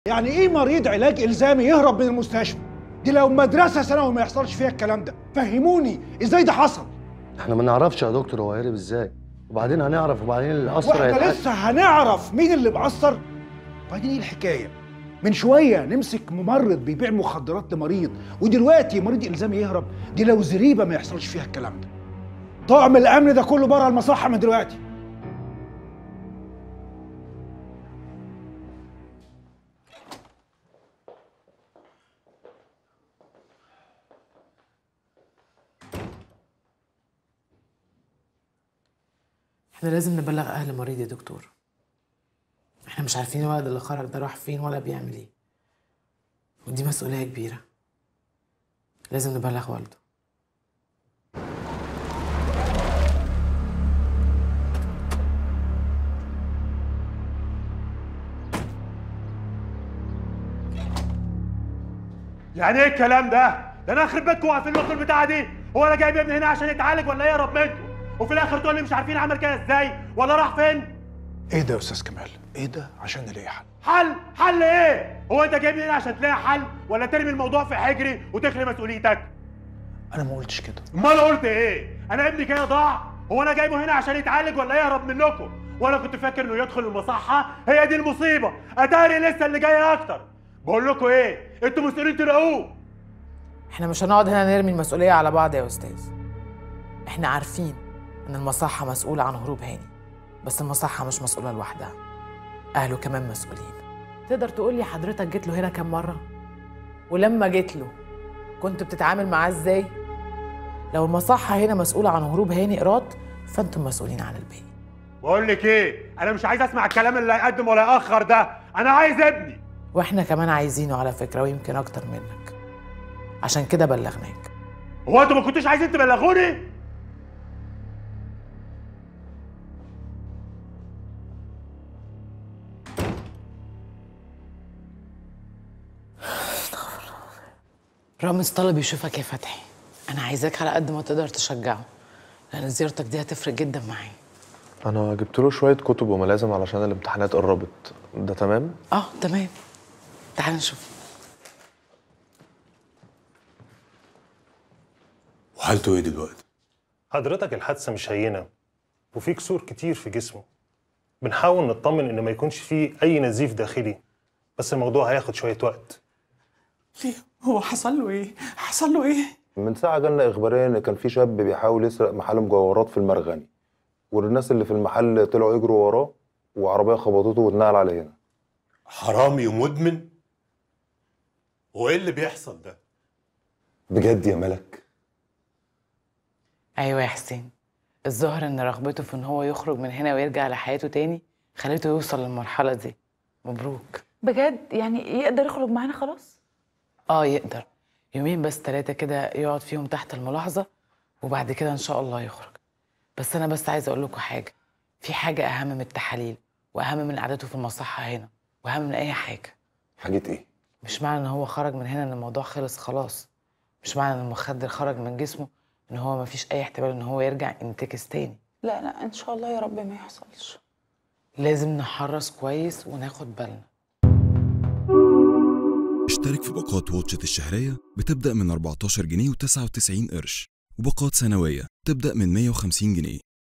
يعني ايه مريض علاج الزامي يهرب من المستشفى دي لو مدرسه ثانوي ما يحصلش فيها الكلام ده فهموني ازاي ده حصل احنا ما نعرفش يا دكتور هو هرب ازاي وبعدين هنعرف وبعدين اللي اثر واحنا هيتحل. لسه هنعرف مين اللي مقصر وبعدين ايه الحكايه من شويه نمسك ممرض بيبيع مخدرات لمريض ودلوقتي مريض الزامي يهرب دي لو زريبه ما يحصلش فيها الكلام ده طاقم الامن ده كله بره المصحه من دلوقتي احنا لازم نبلغ اهل المريض يا دكتور احنا مش عارفين الولد اللي خرج ده راح فين ولا بيعمل ايه ودي مسؤولية كبيرة لازم نبلغ والده يعني ايه الكلام ده؟ ده انا اخرب بيتكم واقفين لكم البتاعه دي، هو انا جايب ابني هنا عشان يتعالج ولا يهرب منكم؟ وفي الاخر تقول لي مش عارفين عمل كده ازاي ولا راح فين؟ ايه ده يا استاذ كمال ايه ده عشان نلاقي حل حل؟ حل ايه؟ هو انت جايبني هنا عشان تلاقي حل ولا ترمي الموضوع في حجري وتخلي مسؤوليتك؟ انا ما قلتش كده امال قلت ايه؟ انا ابني كده ضاع؟ هو انا جايبه هنا عشان يتعالج ولا يهرب منكم؟ ولا كنت فاكر انه يدخل المصحه؟ هي دي المصيبه، اتاري لسه اللي جاي اكتر. بقول لكم ايه؟ انتوا مسؤولين تلاقوه. احنا مش هنقعد هنا نرمي المسؤولية على بعض يا استاذ احنا عارفين ان المصحة مسؤولة عن هروب هاني بس المصحة مش مسؤولة لوحدها اهله كمان مسؤولين تقدر تقول لي حضرتك جيت له هنا كام مرة ولما جيت له كنت بتتعامل معاه ازاي لو المصحة هنا مسؤولة عن هروب هاني إيراد فانتم مسؤولين عن الباقي بقول لك ايه؟ انا مش عايز اسمع الكلام اللي هيقدم ولا ياخر ده، انا عايز ابني. واحنا كمان عايزينه على فكرة ويمكن أكتر منك عشان كده بلغناك هو انتوا ما كنتوش عايزين تبلغوني؟ رامز طلب يشوفك يا فتحي أنا عايزاك على قد ما تقدر تشجعه لأن زيارتك دي هتفرق جدا معاه انا جبت له شويه كتب وملازم علشان الامتحانات قربت ده تمام اه تمام تعال نشوف وحالته ايه دلوقتي؟ حضرتك الحادثة مش هينة وفي كسور كتير في جسمه بنحاول نطمن إن ما يكونش فيه أي نزيف داخلي بس الموضوع هياخد شوية وقت ليه هو حصل له ايه حصل له ايه من ساعة جالنا إخبارية إن كان في شاب بيحاول يسرق محل مجوهرات في المرغني والناس اللي في المحل طلعوا يجروا وراه وعربية خبطته واتنقل على هنا حرامي ومدمن؟ هو ايه اللي بيحصل ده؟ بجد يا ملك أيوة يا حسين الظاهر إن رغبته في إن هو يخرج من هنا ويرجع لحياته تاني خليته يوصل للمرحلة دي مبروك بجد يعني يقدر يخرج معانا خلاص اه يقدر يومين بس ثلاثة كده يقعد فيهم تحت الملاحظة وبعد كده إن شاء الله يخرج بس أنا بس عايزة أقول لكم حاجة في حاجة أهم من التحاليل وأهم من قعدته في المصحة هنا وأهم من أي حاجة حاجة إيه؟ مش معنى إن هو خرج من هنا إن الموضوع خلص خلاص مش معنى إن المخدر خرج من جسمه إن هو مفيش أي احتمال إن هو يرجع ينتكس تاني لا لا ان شاء الله يا رب ما يحصلش لازم نحرص كويس وناخد بالنا اشترك في باقات واتشت الشهرية بتبدأ من 14 جنيه و99 قرش وباقات سنوية تبدأ من 150 جنيه